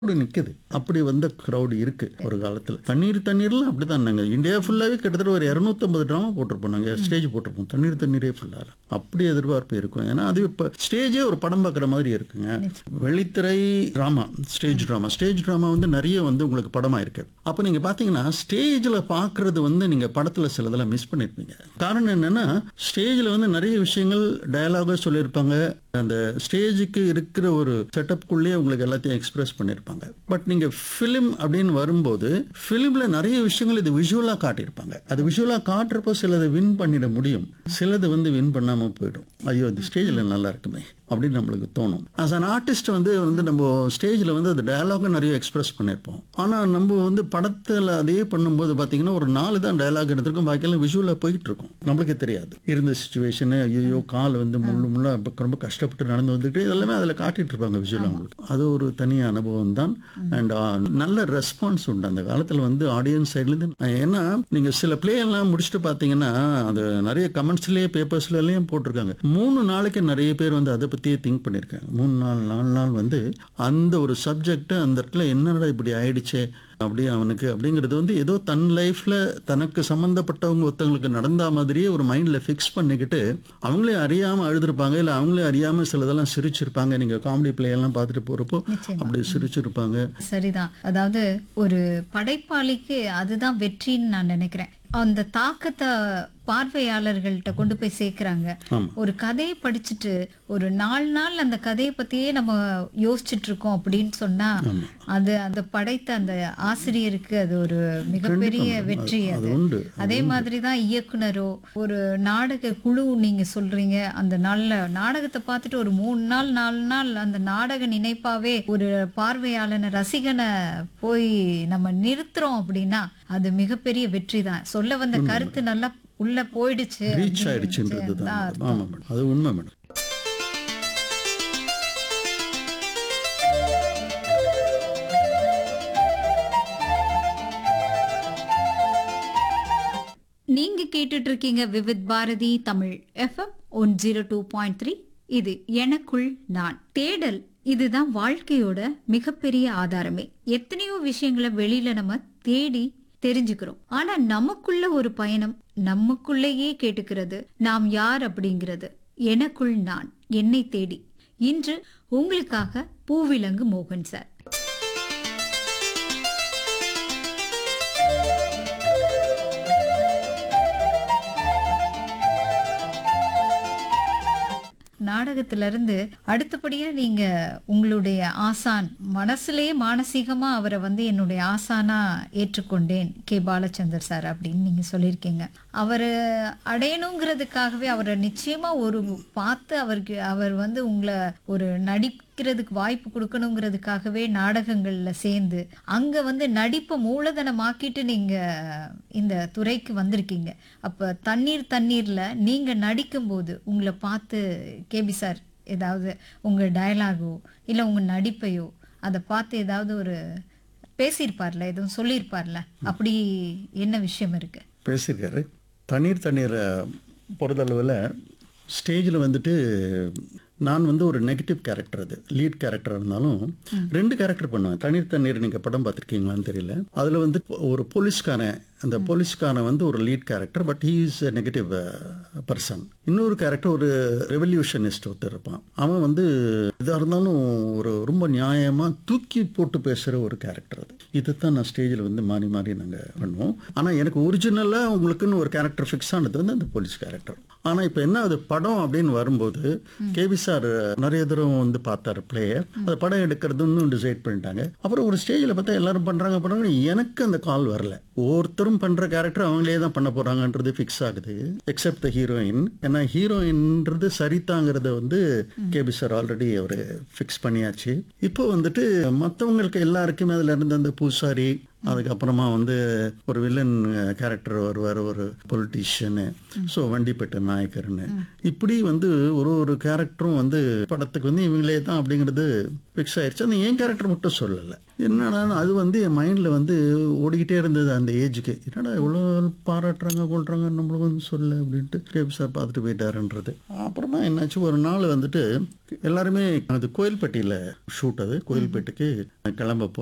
crowd நிக்குது அப்படி வந்த crowd இருக்கு ஒரு காலத்துல தண்ணீர் தண்ணீர்லாம் அப்படிதான் நாங்க இந்தியா ஃபுல்லாவே கிட்டத்தட்ட ஒரு 250 ட்ராமா போட்டிருப்போம் நாங்க ஸ்டேஜ் போட்டிருப்போம் தண்ணீர் தண்ணீரே ஃபுல்லா அப்படி எதிர்பார்ப்பு இருக்கும் ஏன்னா அது இப்ப ஸ்டேஜே ஒரு படம் பார்க்குற மாதிரி இருக்குங்க வெளித்திரை drama stage drama stage drama வந்து நிறைய வந்து உங்களுக்கு படமா இருக்கு அப்ப நீங்க பாத்தீங்கன்னா ஸ்டேஜ்ல பாக்குறது வந்து நீங்க படத்துல சிலதெல்லாம் மிஸ் பண்ணிருப்பீங்க காரணம் என்னன்னா ஸ்டேஜ்ல வந்து நிறைய விஷயங்கள் டயலாக சொல்லியிருப்பாங்க அந்த ஸ்டேஜுக்கு இருக்கிற ஒரு செட்டப்குள்ளேயே உங்களுக்கு எல்லாத்தையும் எக்ஸ்பிரஸ் பண்ணியிருப்பாங்க பட் நீங்க ஃபிலிம் அப்படின்னு வரும்போது ஃபிலிம்ல நிறைய விஷயங்கள் இது விஷுவலா காட்டியிருப்பாங்க அது விஷுவலா காட்டுறப்போ சிலது வின் பண்ணிட முடியும் சிலது வந்து வின் பண்ணாம போயிடும் ஐயோ இந்த ஸ்டேஜ்ல நல்லா இருக்குமே அப்படின்னு நம்மளுக்கு தோணும் ஆஸ் அன் ஆர்டிஸ்ட் வந்து வந்து நம்ம ஸ்டேஜில் வந்து அது டயலாகும் நிறைய எக்ஸ்பிரஸ் பண்ணியிருப்போம் ஆனால் நம்ம வந்து படத்தில் அதே பண்ணும்போது பார்த்தீங்கன்னா ஒரு நாலு தான் டயலாக் எடுத்திருக்கோம் பாக்கியெல்லாம் விஷுவலாக போயிட்டு இருக்கும் நம்மளுக்கே தெரியாது இருந்த சுச்சுவேஷனு ஐயோ கால் வந்து முள்ளு முள்ளா ரொம்ப- ரொம்ப கஷ்டப்பட்டு நடந்து வந்துட்டு இதெல்லாமே அதில் காட்டிட்டு இருப்பாங்க விஷுவலாக உங்களுக்கு அது ஒரு தனி அனுபவம் தான் அண்ட் நல்ல ரெஸ்பான்ஸ் உண்டு அந்த காலத்தில் வந்து ஆடியன்ஸ் சைட்லேருந்து ஏன்னா நீங்கள் சில பிளே எல்லாம் முடிச்சுட்டு பார்த்தீங்கன்னா அது நிறைய கமெண்ட்ஸ்லேயே பேப்பர்ஸ்லயும் போட்டிருக்காங்க மூணு நாளைக்கு நிறைய பேர் வந்து அதை பற்றியே திங்க் பண்ணியிருக்காங்க மூணு நாள் நாலு நாள் வந்து அந்த ஒரு சப்ஜெக்ட் அந்த இடத்துல என்னடா இப்படி ஆயிடுச்சே அப்படி அவனுக்கு அப்படிங்கிறது வந்து ஏதோ தன் லைஃப்ல தனக்கு சம்பந்தப்பட்டவங்க ஒருத்தவங்களுக்கு நடந்த மாதிரியே ஒரு மைண்ட்ல ஃபிக்ஸ் பண்ணிக்கிட்டு அவங்களே அறியாம அழுதுருப்பாங்க இல்ல அவங்களே அறியாம சிலதெல்லாம் சிரிச்சிருப்பாங்க நீங்க காமெடி பிளே எல்லாம் பார்த்துட்டு போறப்போ அப்படி சிரிச்சிருப்பாங்க சரிதான் அதாவது ஒரு படைப்பாளிக்கு அதுதான் வெற்றின்னு நான் நினைக்கிறேன் அந்த தாக்கத்தை பார்வையாளர்கள்ட்ட கொண்டு போய் சேர்க்கறாங்க ஆமா. ஒரு கதையை படிச்சுட்டு ஒரு நாலு நாள் அந்த கதையை பத்தியே நம்ம யோசிச்சுட்டு இருக்கோம் அப்படின்னு சொன்னா அது அந்த படைத்த அந்த ஆசிரியருக்கு அது ஒரு மிகப்பெரிய வெற்றி அது அது உண்டு அதே மாதிரி தான் இயக்குனரோ ஒரு நாடக குழு நீங்க சொல்றீங்க அந்த நாள்ல நாடகத்தை பார்த்துட்டு ஒரு மூணு நாள் நாலு நாள் அந்த நாடக நினைப்பாவே ஒரு பார்வையாளனை ரசிகனை போய் நம்ம நிறுத்துறோம் அப்படின்னா அது மிகப்பெரிய வெற்றி தான் சொல்ல வந்த கருத்து நல்லா உள்ள போயிடுச்சு ரீச் ஆயிடுச்சுன்றது தான் ஆமா மேடம் அது உண்மை மேடம் நீங்க கேட்டுட்டு இருக்கீங்க Vividh Bharati Tamil FM one zero two point three இது எனக்குள் நான் தேடல் இதுதான் வாழ்க்கையோட மிகப்பெரிய ஆதாரமே எத்தனையோ விஷயங்களை வெளியில நம்ம தேடி தெரிஞ்சுக்கிறோம் ஆனா நமக்குள்ள ஒரு பயணம் நமக்குள்ளேயே கேட்டுக்கிறது நாம் யார் அப்படிங்கிறது எனக்குள் நான் என்னை தேடி இன்று உங்களுக்காக பூவிலங்கு மோகன் சார் நாடகத்துல இருந்து அடுத்தபடியா நீங்க உங்களுடைய ஆசான் மனசுலயே மானசீகமா அவரை வந்து என்னுடைய ஆசானா ஏற்றுக்கொண்டேன் கே பாலச்சந்தர் சார் அப்படின்னு நீங்க சொல்லியிருக்கீங்க அவரை அடையணுங்கிறதுக்காகவே அவரை நிச்சயமா ஒரு பார்த்து அவருக்கு அவர் வந்து உங்களை ஒரு நடிக்கிறதுக்கு வாய்ப்பு கொடுக்கணுங்கிறதுக்காகவே நாடகங்கள்ல சேர்ந்து அங்க வந்து நடிப்பை மூலதனமாக்கிட்டு நீங்க இந்த துறைக்கு வந்திருக்கீங்க அப்ப தண்ணீர் தண்ணீர்ல நீங்க நடிக்கும்போது உங்களை பார்த்து கேபி சார் ஏதாவது உங்க டயலாகோ இல்ல உங்க நடிப்பையோ அதை பார்த்து ஏதாவது ஒரு பேசியிருப்பார்ல எதுவும் சொல்லியிருப்பார்ல அப்படி என்ன விஷயம் இருக்கு பேசியிருக்காரு தண்ணீர் தண்ணீரை பொறுத்தளவில் ஸ்டேஜில் வந்துட்டு நான் வந்து ஒரு நெகட்டிவ் கேரக்டர் அது லீட் கேரக்டர் இருந்தாலும் ரெண்டு கேரக்டர் பண்ணுவேன் தண்ணீர் தண்ணீர் நீங்கள் படம் பார்த்துருக்கீங்களான்னு தெரியல அதில் வந்து ஒரு போலீஸ்காரன் அந்த போலீஸ்காரன் வந்து ஒரு lead character but he is negative person இன்னொரு கேரக்டர் ஒரு ரெவல்யூஷனிஸ்ட் ஒருத்தர் இருப்பான் அவன் வந்து இதாக இருந்தாலும் ஒரு ரொம்ப நியாயமாக தூக்கி போட்டு பேசுகிற ஒரு கேரக்டர் அது இதுதான் நான் ஸ்டேஜில் வந்து மாறி மாறி நாங்கள் பண்ணுவோம் ஆனால் எனக்கு ஒரிஜினலாக உங்களுக்குன்னு ஒரு கேரக்டர் ஃபிக்ஸ் ஆனது வந்து அந்த போலீஸ் கேரக்டர் ஆனால் இப்போ என்ன அது படம் அப்படின்னு வரும்போது கேவி சார் நிறைய தடவை வந்து பார்த்தாரு பிளேயை அது படம் எடுக்கிறதுன்னு டிசைட் பண்ணிட்டாங்க அப்புறம் ஒரு ஸ்டேஜில் பார்த்தா எல்லாரும் பண்ணுறாங்க பண்ணுறாங்க எனக்கு அந்த கால் வரல ஒவ்வொருத்தரும் பண்ணுற கேரக்டர் அவங்களே தான் பண்ண போகிறாங்கன்றது ஃபிக்ஸ் ஆகுது எக்ஸப்ட் த ஹீரோயின் ஏன்னா ஹீரோயின்றது சரிதாங்கிறத வந்து கேபி சார் ஆல்ரெடி அவர் ஃபிக்ஸ் பண்ணியாச்சு இப்போ வந்துட்டு மற்றவங்களுக்கு எல்லாருக்குமே அதில் இருந்த அந்த பூசாரி அதுக்கப்புறமா வந்து ஒரு வில்லன் கேரக்டர் வருவார் ஒரு பொலிட்டீஷியனு ஸோ வண்டிப்பேட்டு நாயக்கர்னு இப்படி வந்து ஒரு ஒரு கேரக்டரும் வந்து படத்துக்கு வந்து இவங்களே தான் அப்படிங்கிறது ஃபிக்ஸ் ஆயிடுச்சு அந்த என் கேரக்டர் மட்டும் சொல்லலை என்னடா அது வந்து என் மைண்டில் வந்து ஓடிக்கிட்டே இருந்தது அந்த ஏஜுக்கு என்னடா இவ்வளோ பாராட்டுறாங்க கொள்றாங்க நம்மளுக்கு வந்து சொல்ல அப்படின்ட்டு கேபி சார் பார்த்துட்டு போயிட்டாருன்றது அப்புறமா என்னாச்சு ஒரு நாள் வந்துட்டு எல்லாருமே அது கோயில்பட்டியில் ஷூட் அது கோயில்பேட்டுக்கு கிளம்ப போகிறோம்